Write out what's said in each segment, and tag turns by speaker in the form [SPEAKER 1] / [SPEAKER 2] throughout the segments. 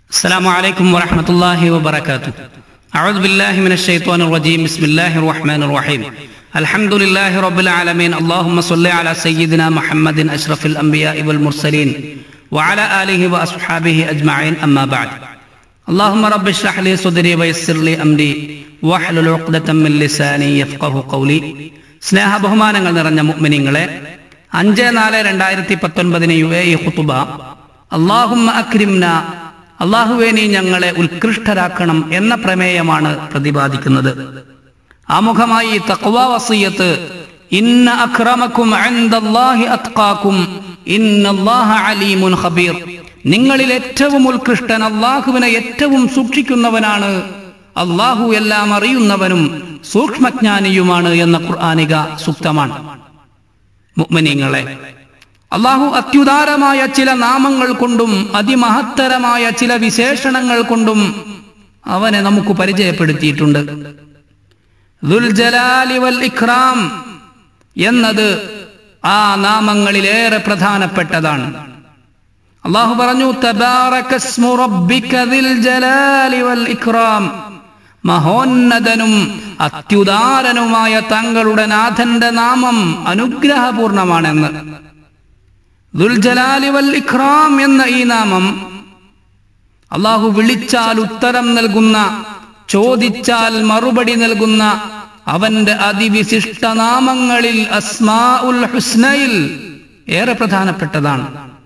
[SPEAKER 1] السلام عليكم ورحمة الله وبركاته أعوذ بالله من الشيطان الرجيم بسم الله الرحمن الرحيم الحمد لله رب العالمين اللهم صل على سيدنا محمد أشرف الأنبياء والمرسلين وعلى آله وأصحابه أجمعين أما بعد اللهم رب اشرح لي صدري ويسر لي أمري واحلل عقدة من لساني يفقه قولي സ്നേഹ ബഹുമാനങ്ങൾ നിറഞ്ഞ മുഅ്മിനീങ്ങളെ അഞ്ച് നാല് രണ്ടായിരത്തി പത്തൊൻപതിന് യു എ ഇ ഖുതുബ അള്ളാഹുമ്മ അക്രിംന അള്ളാഹുവേ നീ ഞങ്ങളെ ഉത്കൃഷ്ടരാക്കണം എന്ന പ്രമേയമാണ് പ്രതിപാദിക്കുന്നത് ആമുഖമായി തഖ്വ വസിയത്ത് ഇന്ന അക്രമക്കും ഇൻദല്ലാഹി അത്ഖാക്കും ഇന്നല്ലാഹ അലീമുൻ ഖബീർ നിങ്ങളിൽ ഏറ്റവും ഉത്കൃഷ്ടൻ അള്ളാഹുവിനെ ഏറ്റവും സൂക്ഷിക്കുന്നവനാണ് അള്ളാഹു എല്ലാം അറിയുന്നവനും സൂക്ഷ്മജ്ഞാനിയുമാണ് എന്ന ഖുർആാനിക സൂക്തമാണ് മുഅ്മിനീങ്ങളെ അള്ളാഹു അത്യുദാരമായ ചില നാമങ്ങൾ കൊണ്ടും അതിമഹത്തരമായ ചില വിശേഷണങ്ങൾ കൊണ്ടും അവനെ നമുക്ക് പരിചയപ്പെടുത്തിയിട്ടുണ്ട് ദുൽ ജലാലി വൽ ഇഖ്റാം എന്നത് ആ നാമങ്ങളിലേറെ പ്രധാനപ്പെട്ടതാണ് അള്ളാഹു പറഞ്ഞു തബാറകസ്മു റബ്ബിക ദിൽ ജലാലി വൽ ഇഖ്റാം മഹോന്നതനും അത്യുദാരനുമായ തങ്ങളുടെ നാഥന്റെ നാമം അനുഗ്രഹപൂർണമാണെന്ന് ദുൽജലാലി വൽ ഇഖ്റാം എന്ന ഈ നാമം അള്ളാഹു വിളിച്ചാൽ ഉത്തരം നൽകുന്ന ചോദിച്ചാൽ മറുപടി നൽകുന്ന അവന്റെ അതിവിശിഷ്ട നാമങ്ങളിൽ അസ്മാ ഉൽ ഹുസ്നയിൽ ഏറെ പ്രധാനപ്പെട്ടതാണ്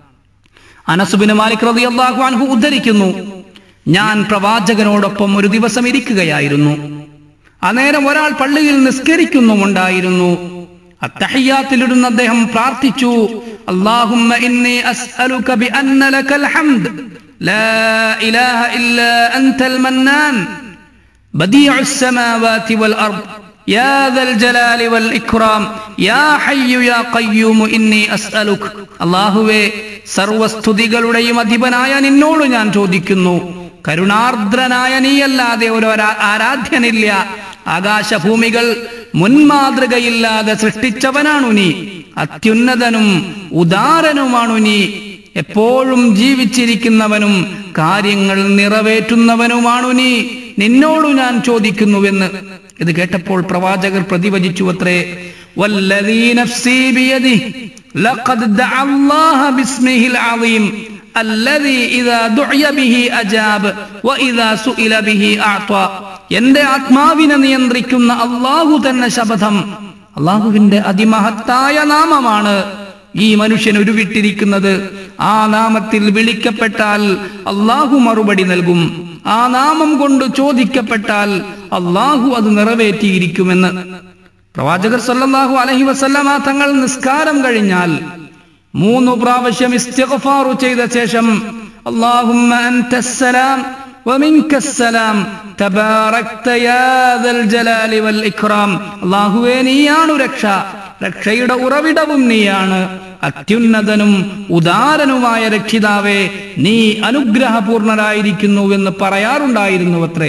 [SPEAKER 1] അനസുബിന് മാലിക് റതി അള്ളാഹു അൻഹു ഉദ്ധരിക്കുന്നു ഞാൻ പ്രവാചകനോടൊപ്പം ഒരു ദിവസം ഇരിക്കുകയായിരുന്നു അന്നേരം ഒരാൾ പള്ളിയിൽ നിസ്കരിക്കുന്നുമുണ്ടായിരുന്നു അത്തഹയ്യാത്തിലിരുന്ന് അദ്ദേഹം പ്രാർത്ഥിച്ചു അല്ലാഹുമ്മ ഇന്നി അസ്അലുക ബിഅന്ന ലകൽ ഹംദ് ലാ ഇലാഹ ഇല്ലാ അൻതൽ മന്നാൻ بديع السماوات والأرض يا ذا الجلال والإكرام يا حي يا قيوم إني أسألك അള്ളാഹുവേ സർവസ്തുതികളുടെയും അധിപനായ നിന്നോട് ഞാൻ ചോദിക്കുന്നു കരുണാർദ്രനായ നീയല്ലാതെ ഒരു ആരാധ്യനില്ല ആകാശഭൂമികൾ മുൻമാതൃകയില്ലാതെ സൃഷ്ടിച്ചവനാണു നീ അത്യുന്നതനും ഉദാരനുമാണു നീ എപ്പോഴും ജീവിച്ചിരിക്കുന്നവനും കാര്യങ്ങൾ നിറവേറ്റുന്നവനുമാണു നീ നിന്നോട് ഞാൻ ചോദിക്കുന്നുവെന്ന് ഇത് കേട്ടപ്പോൾ പ്രവാചകർ പ്രതിവചിച്ചു അത്രേ വല്ലദീ നഫ്സീ ബിയദിഹി ലഖദ് ദഅ അല്ലാഹ ബിസ്മിഹിൽ അളീം الذي إذا دعي به أجاب وإذا سئل به أعطى എന്റെ ആത്മാവിനെ നിയന്ത്രിക്കുന്ന അള്ളാഹു തന്നെ ശപഥം അള്ളാഹുവിന്റെ അതിമഹത്തായ നാമമാണ് ഈ മനുഷ്യൻ ഉരുവിട്ടിരിക്കുന്നത് ആ നാമത്തിൽ വിളിക്കപ്പെട്ടാൽ അള്ളാഹു മറുപടി നൽകും ആ നാമം കൊണ്ട് ചോദിക്കപ്പെട്ടാൽ അള്ളാഹു അത് നിറവേറ്റിയിരിക്കുമെന്ന് പ്രവാചകർ സല്ലല്ലാഹു അലൈഹി വസല്ലമ തങ്ങൾ നിസ്കാരം കഴിഞ്ഞാൽ മൂന്ന് പ്രാവശ്യം ഇസ്തിഗ്ഫാറു ചെയ്ത ശേഷം അല്ലാഹുമ്മ അൻതസ്സലാം ومنك السلام تباركت يا ذا الجلال والإكرام അല്ലാഹുവേ നീയാണ് രക്ഷ രക്ഷയുടെ ഉറവിടവും നീയാണ് അത്യുന്നതനും ഉദാരനുമായ രക്ഷിതാവേ നീ അനുഗ്രഹപൂർണരായിരിക്കുന്നു എന്ന് പറയാറുണ്ടായിരുന്നു അത്രേ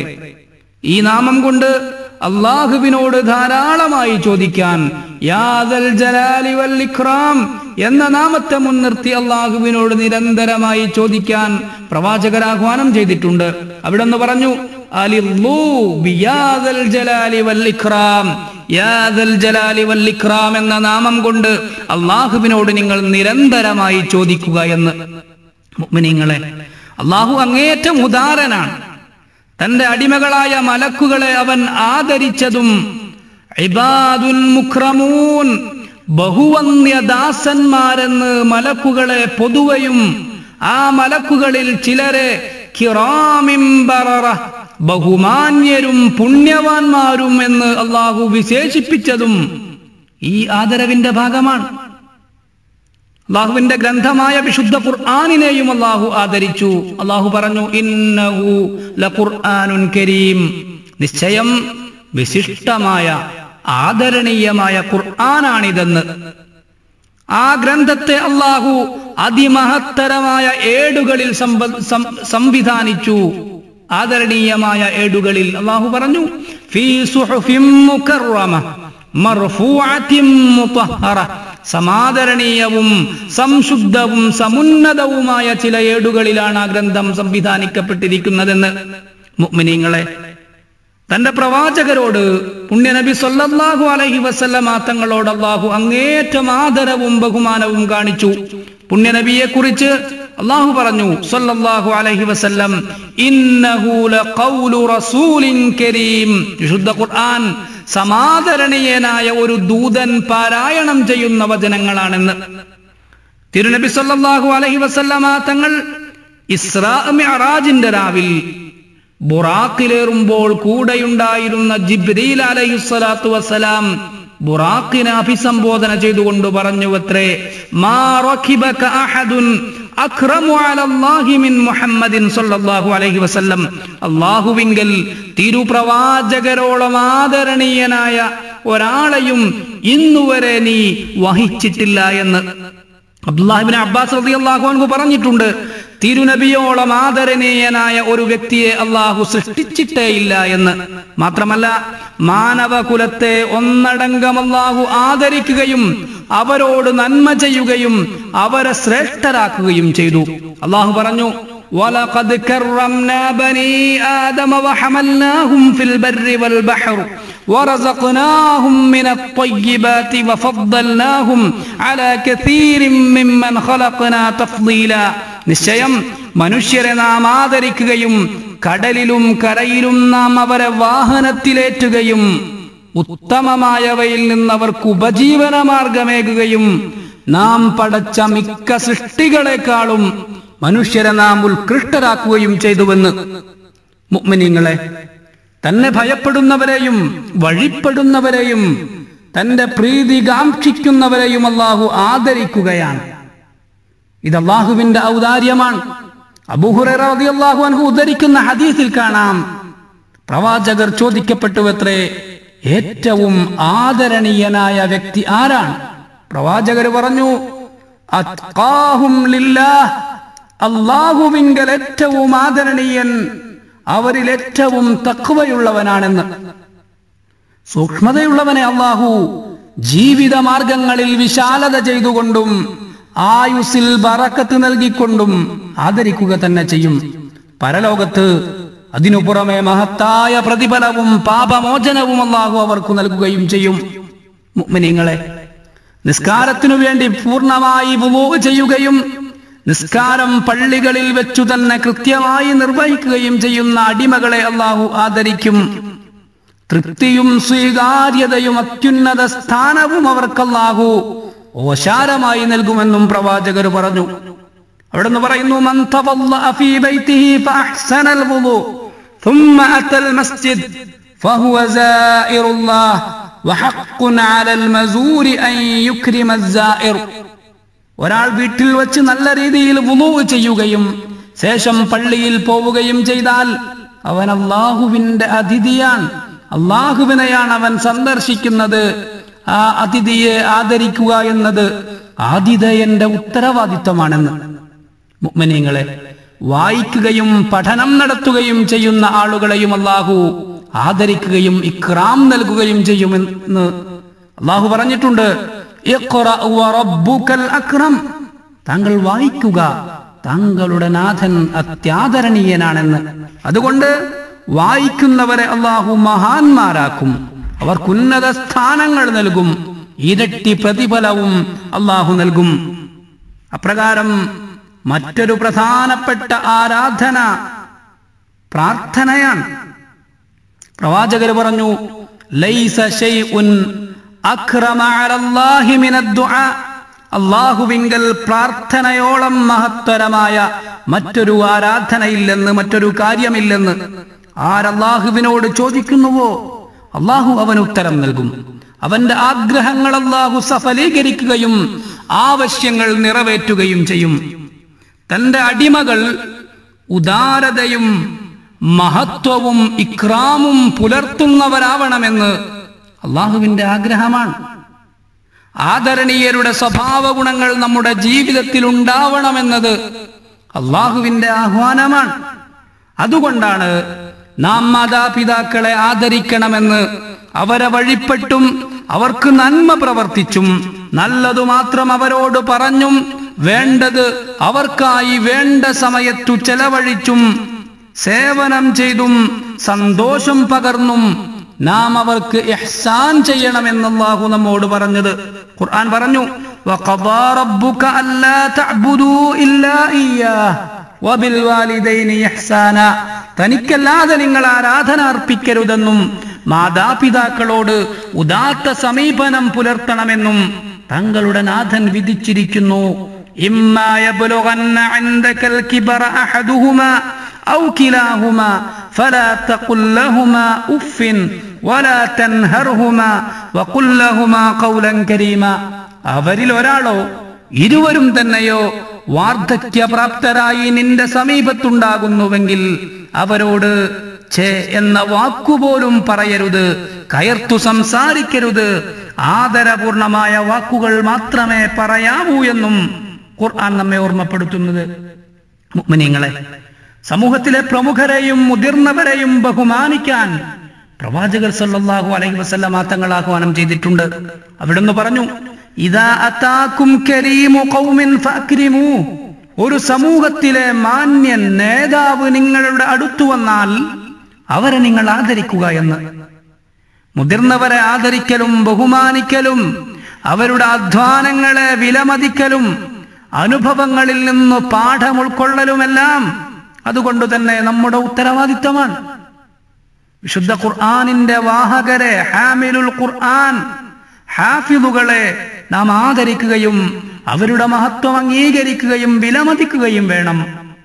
[SPEAKER 1] ഈ നാമം കൊണ്ട് അള്ളാഹുവിനോട് ധാരാളമായി ചോദിക്കാൻ യാദൽ ജലാലി വൽ ഇക്റാം എന്ന നാമത്തെ മുൻനിർത്തി അള്ളാഹുവിനോട് നിരന്തരമായി ചോദിക്കാൻ പ്രവാചകർ ആഹ്വാനം ചെയ്തിട്ടുണ്ട് അവിടെ നിന്ന് പറഞ്ഞു അലില്ലൂ ബിയാദൽ ജലാലി വൽ ഇക്റാം യാദൽ ജലാലി വൽ ഇക്റാം എന്ന നാമം കൊണ്ട് അള്ളാഹുവിനോട് നിങ്ങൾ നിരന്തരമായി ചോദിക്കുക എന്ന് മുഅ്മിനീങ്ങളെ അള്ളാഹു അങ്ങേറ്റം ഉദാരനാണ് തന്റെ അടിമകളായ മലക്കുകളെ അവൻ ആദരിച്ചതും ഇബാദുൻ മുഖ്രമൂൻ ബഹുവന്യ ദാസന്മാരെന്ന് മലക്കുകളെ പൊതുവയും ആ മലക്കുകളിൽ ചിലരെ കിറാമിം ബററ ബഹുമാന്യരും പുണ്യവാന്മാരും എന്ന് അള്ളാഹു വിശേഷിപ്പിച്ചതും ഈ ആദരവിന്റെ ഭാഗമാണ് അള്ളാഹുവിന്റെ ഗ്രന്ഥമായ വിശുദ്ധ ഖുർആാനിനെയും അള്ളാഹു ആദരിച്ചു അള്ളാഹു പറഞ്ഞു ഇന്നഹു ലഖുർആനുൻ കരീം നിശ്ചയം വിശിഷ്ടമായ ആദരണീയമായ ഖുർആനാണിതെന്ന് ആ ഗ്രന്ഥത്തെ അള്ളാഹു അതിമഹത്തരമായ ഏടുകളിൽ സംവിധാനിച്ചു ആദരണീയമായ ഏടുകളിൽ അള്ളാഹു പറഞ്ഞു ഫീ സുഹുഫിൻ മുകറമ മർഫൂഅത്തിൻ മുതഹറ സമാദരണീയവും സംശുദ്ധവും സമുന്നതവുമായ ചില ഏടുകളിലാണ് ആ ഗ്രന്ഥം സംവിധാനിക്കപ്പെട്ടിരിക്കുന്നതെന്ന് മുഅ്മിനീങ്ങളെ തന്റെ പ്രവാചകരോട് പുണ്യനബി സല്ലല്ലാഹു അലൈഹി വസല്ലമ തങ്ങളോട് അള്ളാഹു അങ്ങേറ്റം ആദരവും ബഹുമാനവും കാണിച്ചു പുണ്യനബിയെ കുറിച്ച് അള്ളാഹു പറഞ്ഞു സല്ലല്ലാഹു അലൈഹി വസല്ലം ഇന്നഹു ലഖൗലു റസൂലിൻ കരീം വിശുദ്ധ ഖുർആൻ സമാദരണീയനായ ഒരു ദൂതൻ പാരായണം ചെയ്യുന്ന വചനങ്ങളാണെന്ന് തിരുനബി സല്ലല്ലാഹു അലൈഹി വസല്ലമ തങ്ങൾ ഇസ്രാ മിഅറാജിന്റെ രാവിൽ ബുറാക്കിലേറുമ്പോൾ കൂടെയുണ്ടായിരുന്ന ജിബ്രീൽ അലൈഹിസ്സലാത്തു വസ്സലാം ബുറാക്കിനെ അഭിസംബോധന ചെയ്തുകൊണ്ട് പറഞ്ഞു അത്രേ മാ റഖിബക അഹദുൻ അക്രമു അലല്ലാഹി മിൻ മുഹമ്മദിൻ സല്ലല്ലാഹു അലൈഹി വസല്ലം അല്ലാഹുവിങ്കൽ തിരുപ്രവാചകരോളം ആദരണീയനായ ഒരാളെയും ഇന്നുവരെ നീ വഹിച്ചിട്ടില്ല എന്ന് അബ്ദുല്ലാഹിബിൻ അബ്ബാസ് റളിയല്ലാഹു അൻഹു പറഞ്ഞിട്ടുണ്ട് തിരുനബിയോളം ആദരണീയനായ ഒരു വ്യക്തിയെ അള്ളാഹു സൃഷ്ടിച്ചിട്ടേയില്ല എന്ന് മാത്രമല്ല മാനവകുലത്തെ ഒന്നടങ്കം അള്ളാഹു ആദരിക്കുകയും അവരോട് നന്മ ചെയ്യുകയും അവരെ ശ്രേഷ്ഠരാക്കുകയും ചെയ്തു അള്ളാഹു പറഞ്ഞു ولقد كرمنا بني آدم وحملناهم في البر والبحر ورزقناهم من الطيبات وفضلناهم على كثير ممن خلقنا تفضيلا നിശ്ചയം മനുഷ്യരെ നാം ആദരിക്കുകയും കടലിലും കരയിലും നാം അവരെ വാഹനത്തിലേറ്റുകയും ഉത്തമമായവയിൽ നിന്നവർക്ക് ഉപജീവന മാർഗമേകുകയും നാം പടച്ച മിക്ക സൃഷ്ടികളെക്കാളും മനുഷ്യരെ നാം ഉത്കൃഷ്ടരാക്കുകയും ചെയ്തുവെന്ന് മുഅ്മിനീങ്ങളെ തന്നെ ഭയപ്പെടുന്നവരെയും വഴിപ്പെടുന്നവരെയും തന്റെ പ്രീതി കാക്ഷിക്കുന്നവരെയും അള്ളാഹു ആദരിക്കുകയാണ് ഇത് അള്ളാഹുവിന്റെ ഔദാര്യമാണ് അബൂഹുറു അൻഹു ഉദ്ധരിക്കുന്ന ഹദീസിൽ കാണാം പ്രവാചകർ ചോദിക്കപ്പെട്ടുവത്രേ ഏറ്റവും ആദരണീയനായ വ്യക്തി ആരാണ് പ്രവാചകർ പറഞ്ഞു അത്ഖാഹും ലില്ലാഹ് അള്ളാഹുവിങ്കൽ ഏറ്റവും ആദരണീയൻ അവരിൽ ഏറ്റവും തക്വയുള്ളവനാണെന്ന് സൂക്ഷ്മതയുള്ളവനെ അള്ളാഹു ജീവിത മാർഗങ്ങളിൽ വിശാലത ചെയ്തുകൊണ്ടും ആയുസിൽ ബറക്കത്ത് നൽകിക്കൊണ്ടും ആദരിക്കുക തന്നെ ചെയ്യും പരലോകത്ത് അതിനു പുറമെ മഹത്തായ പ്രതിഫലവും പാപമോചനവും അള്ളാഹു അവർക്ക് നൽകുകയും ചെയ്യും മുഅ്മിനീങ്ങളെ നിസ്കാരത്തിനു വേണ്ടി പൂർണ്ണമായി വുളൂ ചെയ്യുകയും നിസ്കാരം പള്ളികളിൽ വെച്ചു തന്നെ കൃത്യമായി നിർവഹിക്കുകയും ചെയ്യുന്ന അടിമകളെ അള്ളാഹു ആദരിക്കും തൃപ്തിയും സ്വീകാര്യതയും അത്യുന്നത സ്ഥാനവും അവർക്കല്ലാഹു ഓശാരമായി നൽകുമെന്നും പ്രവാചകർ പറഞ്ഞു അവിടെ നിന്ന് പറയുന്നു "മൻ തവല്ലഅ ഫീ ബൈതിഹി ഫഅഹ്സനൽ വുളു ثم أتى المسجد فهو زائر الله وحق على المزور أن يكرم الزائر ഒരാൾ വീട്ടിൽ വെച്ച് നല്ല രീതിയിൽ വുളൂ ചെയ്യുകയും ശേഷം പള്ളിയിൽ പോവുകയും ചെയ്താൽ അവൻ അള്ളാഹുവിന്റെ അതിഥിയാണ് അള്ളാഹുവിനെയാണ് അവൻ സന്ദർശിക്കുന്നത് ആ അതിഥിയെ ആദരിക്കുക എന്നത് ആതിഥേയന്റെ ഉത്തരവാദിത്വമാണെന്ന് മുഅ്മിനീങ്ങളെ വായിക്കുകയും പഠനം നടത്തുകയും ചെയ്യുന്ന ആളുകളെയും അള്ളാഹു ആദരിക്കുകയും ഇക്രാം നൽകുകയും ചെയ്യുമെന്ന് അള്ളാഹു പറഞ്ഞിട്ടുണ്ട് "ഇഖ്റ വറബ്ബുക്കൽ അക്രം താങ്കൾ വായിക്കുക താങ്കളുടെ നാഥൻ അത്യാദരണീയനാണെന്ന് അതുകൊണ്ട് വായിക്കുന്നവരെ അള്ളാഹു മഹാന്മാരാക്കും അവർക്ക് ഉന്നത സ്ഥാനങ്ങൾ നൽകും ഇരട്ടി പ്രതിഫലവും അള്ളാഹു നൽകും അപ്രകാരം മറ്റൊരു പ്രധാനപ്പെട്ട ആരാധന പ്രാർത്ഥനയാണ് പ്രവാചകർ പറഞ്ഞു ലൈസ ശൈഉൻ അക്രമ അലല്ലാഹി മിനദ്ദുആ അള്ളാഹുവിങ്കൽ പ്രാർത്ഥനയോളം മഹത്തരമായ മറ്റൊരു ആരാധനയില്ലെന്ന് മറ്റൊരു കാര്യമില്ലെന്ന് ആരല്ലാഹുവിനോട് ചോദിക്കുന്നുവോ അള്ളാഹു അവന് ഉത്തരം നൽകും അവന്റെ ആഗ്രഹങ്ങൾ അള്ളാഹു സഫലീകരിക്കുകയും ആവശ്യങ്ങൾ നിറവേറ്റുകയും ചെയ്യും തന്റെ അടിമകൾ ഉദാരതയും മഹത്വവും ഇക്രാമും പുലർത്തുന്നവരാവണമെന്ന് അള്ളാഹുവിന്റെ ആഗ്രഹമാണ് ആദരണീയരുടെ സ്വഭാവ ഗുണങ്ങൾ നമ്മുടെ ജീവിതത്തിൽ ഉണ്ടാവണമെന്നത് അള്ളാഹുവിന്റെ ആഹ്വാനമാണ് അതുകൊണ്ടാണ് നാം മാതാപിതാക്കളെ ആദരിക്കണമെന്ന് അവരെ വഴിപ്പെട്ടും അവർക്ക് നന്മ പ്രവർത്തിച്ചും നല്ലതു മാത്രം അവരോട് പറഞ്ഞും വേണ്ടത് അവർക്കായി വേണ്ട സമയത്തു ചെലവഴിച്ചും സേവനം ചെയ്തും സന്തോഷം പകർന്നും നാം അവർക്ക് ഇഹ്സാൻ ചെയ്യണമെന്ന് അല്ലാഹു നമ്മോട് പറഞ്ഞത് ഖുർആൻ പറഞ്ഞു വഖദാ റബ്ബുക അല്ലാ തഅബുദൂ ഇല്ലാ ഇയ്യാഹ് വബിൽ വാലിദൈനി ഇഹ്സാന തനിക്കല്ലാതെ നിങ്ങൾ ആരാധന അർപ്പിക്കരുതെന്നും മാതാപിതാക്കളോട് ഉദാത്ത സമീപനം പുലർത്തണമെന്നും തങ്ങളുടെ നാഥൻ വിധിച്ചിരിക്കുന്നു ഇമ്മാ യബ്ലുഗന്ന ഇൻദകൽ കിബറ അഹദുഹുമാ ഔ കിലാഹുമാ ഫലാ തഖുൽ ലഹുമാ ഉഫിൻ വലാ തൻഹർഹുമാ വഖുൽ ലഹുമാ ഖൗലൻ കരീമാ അവരിൽ ഒരാളോ ഇരുവരും തന്നെയോ വാർദ്ധക്യപ്രാപ്തരായി നിന്റെ സമീപത്തുണ്ടാകുന്നുവെങ്കിൽ അവരോട് ഛേ എന്ന വാക്കുപോലും പറയരുത് കയർത്തു സംസാരിക്കരുത് ആദരപൂർണമായ വാക്കുകൾ മാത്രമേ പറയാവൂ എന്നും ഖുർആൻ നമ്മെ ഓർമ്മപ്പെടുത്തുന്നത് മുഅ്മിനീങ്ങളെ സമൂഹത്തിലെ പ്രമുഖരെയും മുതിർന്നവരെയും ബഹുമാനിക്കാൻ പ്രവാചകർ സല്ലല്ലാഹു അലൈഹി വസല്ലമ തങ്ങൾ ആഹ്വാനം ചെയ്തിട്ടുണ്ട് അവിടുന്ന് പറഞ്ഞു ഇതാ അതാക്കും കരീമു ഖൗമിൻ ഫഅക്രിമൂ ഒരു സമൂഹത്തിലെ മാന്യൻ നേതാവ് നിങ്ങളുടെ അടുത്തു വന്നാൽ അവരെ നിങ്ങൾ ആദരിക്കുക എന്ന് മുതിർന്നവരെ ആദരിക്കലും ബഹുമാനിക്കലും അവരുടെ അധ്വാനങ്ങളെ വിലമതിക്കലും അനുഭവങ്ങളിൽ നിന്ന് പാഠം ഉൾക്കൊള്ളലുമെല്ലാം അതുകൊണ്ട് തന്നെ നമ്മുടെ ഉത്തരവാദിത്തമാണ് വിശുദ്ധ ഖുർആാനിന്റെ വാഹകരെ ഹാമിലുൽ ഖുർആൻ ഹാഫിദുകളെ നാം ആദരിക്കുകയും അവരുടെ മഹത്വം അംഗീകരിക്കുകയും വിലമതിക്കുകയും വേണം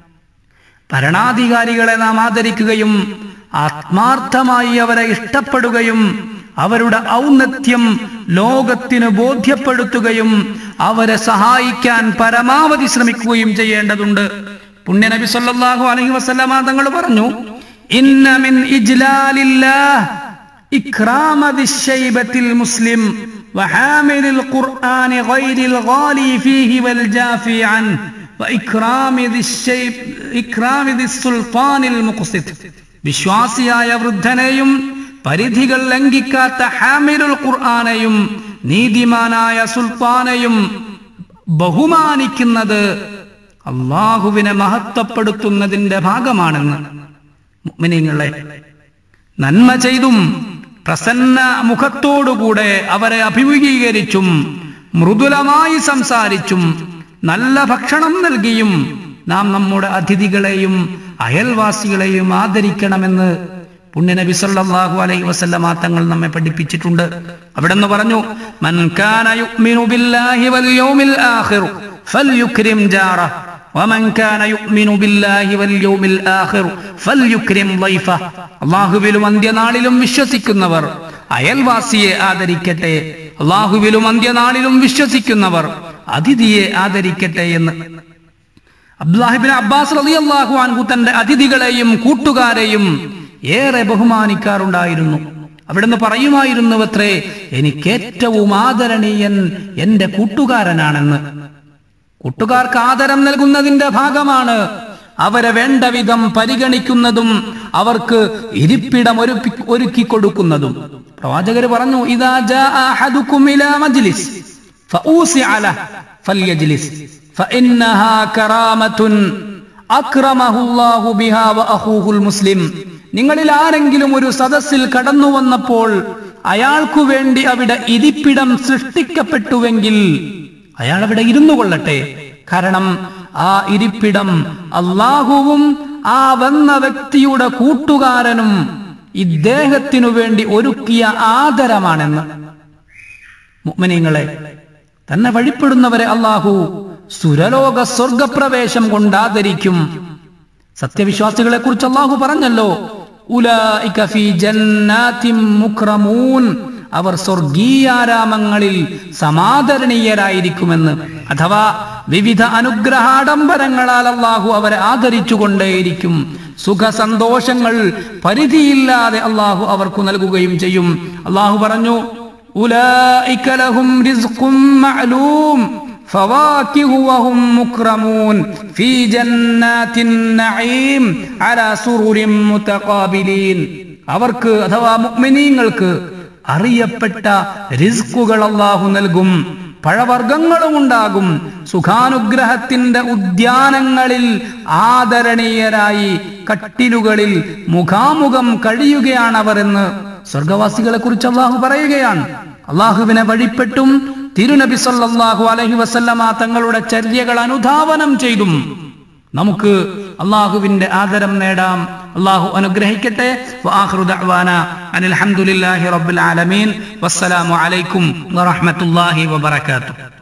[SPEAKER 1] ഭരണാധികാരികളെ നാം ആദരിക്കുകയും ആത്മാർത്ഥമായി അവരെ ഇഷ്ടപ്പെടുകയും അവരുടെ ഔന്നത്യം ലോകത്തിന് ബോധ്യപ്പെടുത്തുകയും അവരെ സഹായിക്കാൻ പരമാവധി ശ്രമിക്കുകയും ചെയ്യേണ്ടതുണ്ട് പുണ്യനബി സല്ലല്ലാഹു അലൈഹി വസല്ലമ തങ്ങൾ പറഞ്ഞു ഇന്ന മിൻ ഇജ്ലാലില്ലാഹ് ഇക്രാമ ദിശ്ശൈബത്തിൽ മുസ്ലിം وحامل القرآن غير الغالي فيه والجافي عنه وإكرام ذي الشيب إكرام ذي السلطان المقسط വിശ്വാസിയായ വൃദ്ധനെയും പരിധികൾ ലംഘിക്കാത്ത ഹാമിലുൽ ഖുർആാനെയും നീതിമാനായ സുൽത്താനെയും ബഹുമാനിക്കുന്നത് അള്ളാഹുവിനെ മഹത്വപ്പെടുത്തുന്നതിന്റെ ഭാഗമാണെന്ന് മുഅ്മിനീങ്ങളെ നന്മ ചെയ്തും പ്രസന്ന മുഖത്തോടുകൂടെ അവരെ അഭിമുഖീകരിച്ചും മൃദുലമായി സംസാരിച്ചും നല്ല ഭക്ഷണം നൽകിയും നാം നമ്മുടെ അതിഥികളെയും അയൽവാസികളെയും ആദരിക്കണമെന്ന് പുണ്യനബി സല്ലല്ലാഹു അലൈഹി വസല്ലമ തങ്ങൾ നമ്മെ പഠിപ്പിച്ചിട്ടുണ്ട് അവിടെ നിന്ന് പറഞ്ഞു മൻ കാന യുഅ്മിനു ബില്ലാഹി വൽ യൗമിൽ ആഖിർ ഫൽയുക്രിം ജാറഹ ومن كان يؤمن بالله واليوم الآخر فليكرم ضيفه അള്ളാഹുവിലും അന്ത്യനാളിലും വിശ്വസിക്കുന്നവർ അയൽവാസിയെ ആദരിക്കട്ടെ അള്ളാഹുവിലും അന്ത്യനാളിലും വിശ്വസിക്കുന്നവർ അതിഥിയെ ആദരിക്കട്ടെ എന്ന് അബ്ദുല്ലാഹിബിൻ അബ്ബാസ് റളിയല്ലാഹു അൻഹു തന്റെ അതിഥികളെയും കൂട്ടുകാരെയും ഏറെ ബഹുമാനിക്കാറുണ്ടായിരുന്നു അവിടുന്ന് പറയുമായിരുന്നുവത്രേ എനിക്ക് ഏറ്റവും ആദരണീയൻ എന്റെ കൂട്ടുകാരനാണെന്ന് കൂട്ടുകാർക്ക് ആദരം നൽകുന്നതിന്റെ ഭാഗമാണ് അവരെ വേണ്ട വിധം പരിഗണിക്കുന്നതും അവർക്ക് ഇരിപ്പിടം ഒരുക്കി ഒരുക്കി കൊടുക്കുന്നതും പ്രവാചകര് പറഞ്ഞു ഇതാ ജാഅ അഹദുക്കും ഇലാ മജ്ലിസ് ഫഊസിഅ ലഹ് ഫൽയജ്ലിസ് ഫഇന്നഹാ കറാമത്തുൻ അക്രമഹു അല്ലാഹു ബിഹാ വഅഖൂഹുൽ മുസ്ലിം നിങ്ങളിൽ ആരെങ്കിലും ഒരു സദസ്സിൽ കടന്നു വന്നപ്പോൾ അയാൾക്കു വേണ്ടി അവിടെ ഇരിപ്പിടം സൃഷ്ടിക്കപ്പെട്ടുവെങ്കിൽ അയാൾ അവിടെ ഇരുന്നു കൊള്ളട്ടെ കാരണം ആ ഇരിപ്പിടം അള്ളാഹുവും ആ വന്ന വ്യക്തിയുടെ കൂട്ടുകാരനും ഇദ്ദേഹത്തിനു വേണ്ടി ഒരുക്കിയ ആദരമാണെന്ന് മുഅ്മിനീങ്ങളെ തന്നെ വഴിപ്പെടുന്നവരെ അള്ളാഹു സുരലോക സ്വർഗപ്രവേശം കൊണ്ടാദരിക്കും സത്യവിശ്വാസികളെ കുറിച്ച് അള്ളാഹു പറഞ്ഞല്ലോ ഉലായിക ഫീ ജന്നാതിൻ മുക്രമൂൻ അവർ സ്വർഗീയാരാമങ്ങളിൽ സമാദരണീയരായിരിക്കുമെന്ന് അഥവാ വിവിധ അനുഗ്രഹാഡംബരങ്ങളാൽ അള്ളാഹു അവരെ ആദരിച്ചുകൊണ്ടേയിരിക്കും സുഖ സന്തോഷങ്ങൾ പരിധിയില്ലാതെ അള്ളാഹു അവർക്ക് നൽകുകയും ചെയ്യും അള്ളാഹു പറഞ്ഞു ഉലായിക ലഹും റിസ്ഖും മഅലൂം فواكه وهم مكرمون في جنات النعيم على سرر متقابلين അവർക്ക് അഥവാ മുഅ്മിനീങ്ങൾക്ക് അറിയപ്പെട്ട റിസ്കുകൾ അള്ളാഹു നൽകും പഴവർഗ്ഗങ്ങളും ഉണ്ടാകും സുഖാനുഗ്രഹത്തിന്റെ ഉദ്യാനങ്ങളിൽ ആദരണീയരായി കട്ടിലുകളിൽ മുഖാമുഖം കഴിയുകയാണവർ എന്ന് സ്വർഗവാസികളെ കുറിച്ച് അള്ളാഹു പറയുകയാണ് അള്ളാഹുവിനെ വഴിപ്പെട്ടും തിരുനബി സല്ലല്ലാഹു അലൈഹി വസല്ലമ തങ്ങളുടെ ചര്യകൾ അനുധാവനം ചെയ്തും നമുക്ക് അള്ളാഹുവിന്റെ ആദരം നേടാം അള്ളാഹു അനുഗ്രഹിക്കട്ടെ വആഖിറു ദഅ്വാന അനിൽ ഹംദുലില്ലാഹി റബ്ബിൽ ആലമീൻ വസ്സലാമു അലൈക്കും വറഹ്മത്തുള്ളാഹി വബറകാതുഹു